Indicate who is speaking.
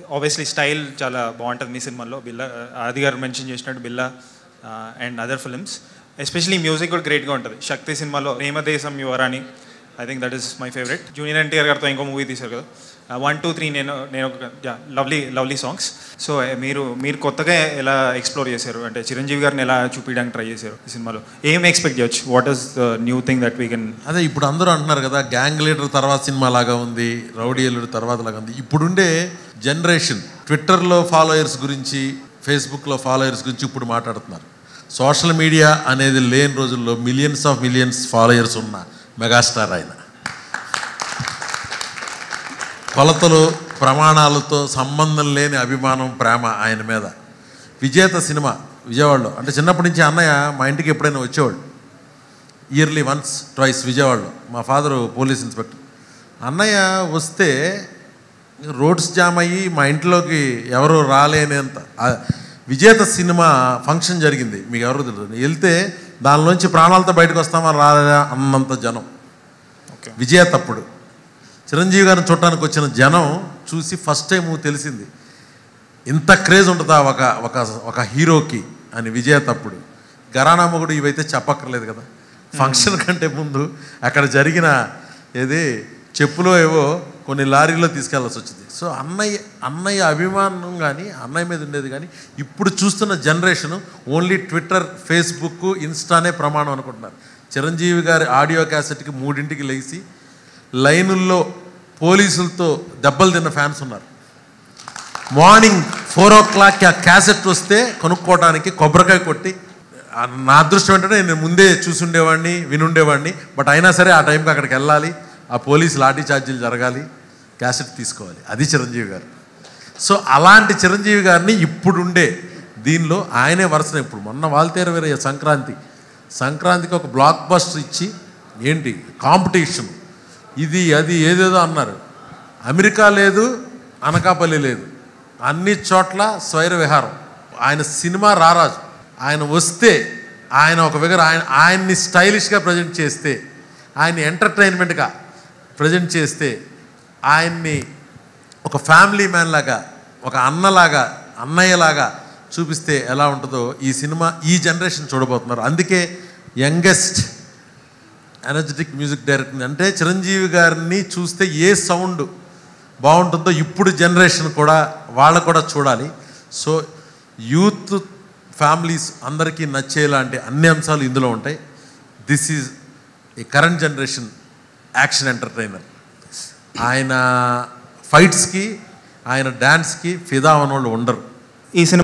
Speaker 1: obviously style చాలా బాగుంటుంది మీ సినిమాలో బిల్లా ఆది గారు మెన్షన్ చేసినట్టు Billa and other films especially music కూడా గ్రేట్గా ఉంటుంది శక్తి సినిమాలో Premadesam Yuvarani I think that is my favourite Junior NTR గారితో ఇంకో మూవీ తీశారు కదా వన్ టూ త్రీ నేను నేను ఒక లవ్లీ లవ్లీ సాంగ్స్ సో మీరు మీరు కొత్తగా ఎలా ఎక్స్ప్లోర్ చేశారు అంటే చిరంజీవి గారిని ఎలా చూపించడానికి ట్రై చేశారు ఈ సినిమాలో ఏం ఎక్స్పెక్ట్ చేయొచ్చు what is the new thing that we can
Speaker 2: అదే ఇప్పుడు అందరూ అంటున్నారు కదా గ్యాంగ్ లీడర్ తర్వాత సినిమా లాగా ఉంది రౌడీ ఎల్లుడు తర్వాత లాగా ఉంది ఇప్పుడుండే జనరేషన్ ట్విట్టర్లో ఫాలోయర్స్ గురించి ఫేస్బుక్లో ఫాలోయర్స్ గురించి ఇప్పుడు మాట్లాడుతున్నారు సోషల్ మీడియా అనేది లేని రోజుల్లో మిలియన్స్ ఆఫ్ మిలియన్స్ ఫాలోయర్స్ ఉన్న మెగాస్టార్ ఆయన కొలతలు ప్రమాణాలతో సంబంధం లేని అభిమానం ప్రేమ ఆయన మీద విజేత సినిమా విజయవాడలో అంటే చిన్నప్పటి నుంచి అన్నయ్య మా ఇంటికి ఎప్పుడైనా వచ్చేవాళ్ళు ఇయర్లీ వన్స్ ట్వైస్ విజయవాడలో మా ఫాదరు పోలీస్ ఇన్స్పెక్టర్ అన్నయ్య వస్తే రోడ్స్ జామ్ అయ్యి మా ఇంట్లోకి ఎవరు రాలేనంత ఆ విజేత సినిమా ఫంక్షన్ జరిగింది మీకు ఎవరు తెలియదు వెళ్తే దానిలోంచి ప్రాణాలతో బయటకు వస్తామా రాలేదా అన్నంత జనం
Speaker 1: ఓకే
Speaker 2: విజేత అప్పుడు చిరంజీవి గారిని చూడటానికి వచ్చిన జనం చూసి ఫస్ట్ టైం తెలిసింది ఇంత క్రేజ్ ఉంటుందా ఒక ఒక ఒక హీరోకి అని విజేత అప్పుడు గరానా మొగుడు ఇవైతే చెప్పక్కర్లేదు కదా ఫంక్షన్ కంటే ముందు అక్కడ జరిగిన ఏది చెప్పులో ఏవో కొన్ని లారీలో తీసుకెళ్లాల్సి వచ్చింది సో అన్నయ్య అన్నయ్య అభిమానం కానీ అన్నయ్య మీద ఉండేది కానీ ఇప్పుడు చూస్తున్న జనరేషన్ ఓన్లీ ట్విట్టర్ ఫేస్బుక్ ఇన్స్టానే ప్రమాణం అనుకుంటున్నారు చిరంజీవి గారి ఆడియో క్యాసెట్కి మూడింటికి లేచి లైనుల్లో పోలీసులతో దెబ్బలు తిన్న ఫ్యాన్స్ ఉన్నారు మార్నింగ్ ఫోర్ ఓ క్లాక్కి ఆ క్యాసెట్ వస్తే కొనుక్కోవడానికి కొబ్బరికాయ కొట్టి ఆ నా అదృష్టం ఏంటంటే నేను ముందే చూసుండేవాడిని వినుండేవాడిని బట్ అయినా సరే ఆ టైంకి అక్కడికి వెళ్ళాలి ఆ పోలీస్ లాఠీ ఛార్జీలు జరగాలి క్యాసెట్ తీసుకోవాలి అది చిరంజీవి గారు సో అలాంటి చిరంజీవి గారిని ఇప్పుడుండే దీనిలో ఆయనే వరుసన ఇప్పుడు మొన్న వాల్తేరు వీరయ్య సంక్రాంతి సంక్రాంతికి ఒక బ్లాక్ బస్టర్ ఇచ్చి ఏంటి కాంపిటీషన్ ఇది అది ఏదేదో అన్నారు అమెరికా లేదు అనకాపల్లి లేదు అన్ని చోట్ల స్వైర విహారం ఆయన సినిమా రారాజు ఆయన వస్తే ఆయన ఒక దగ్గర ఆయన ఆయన్ని స్టైలిష్గా ప్రజెంట్ చేస్తే ఆయన్ని ఎంటర్టైన్మెంట్గా ప్రజెంట్ చేస్తే ఆయన్ని ఒక ఫ్యామిలీ మ్యాన్ లాగా ఒక అన్నలాగా అన్నయ్యలాగా చూపిస్తే ఎలా ఉంటుందో ఈ సినిమా ఈ జనరేషన్ చూడబోతున్నారు అందుకే యంగెస్ట్ ఎనర్జెటిక్ మ్యూజిక్ డైరెక్టర్ అంటే చిరంజీవి గారిని చూస్తే ఏ సౌండ్ బాగుంటుందో ఇప్పుడు జనరేషన్ కూడా వాళ్ళు కూడా చూడాలి సో యూత్ ఫ్యామిలీస్ అందరికీ నచ్చేలాంటి అన్ని అంశాలు ఇందులో ఉంటాయి this is a current generation action entertainer ఆయన ఫైట్స్కి ఆయన డ్యాన్స్కి ఫిదా అన్నోళ్ళు ఉండరు
Speaker 1: ఈ సినిమా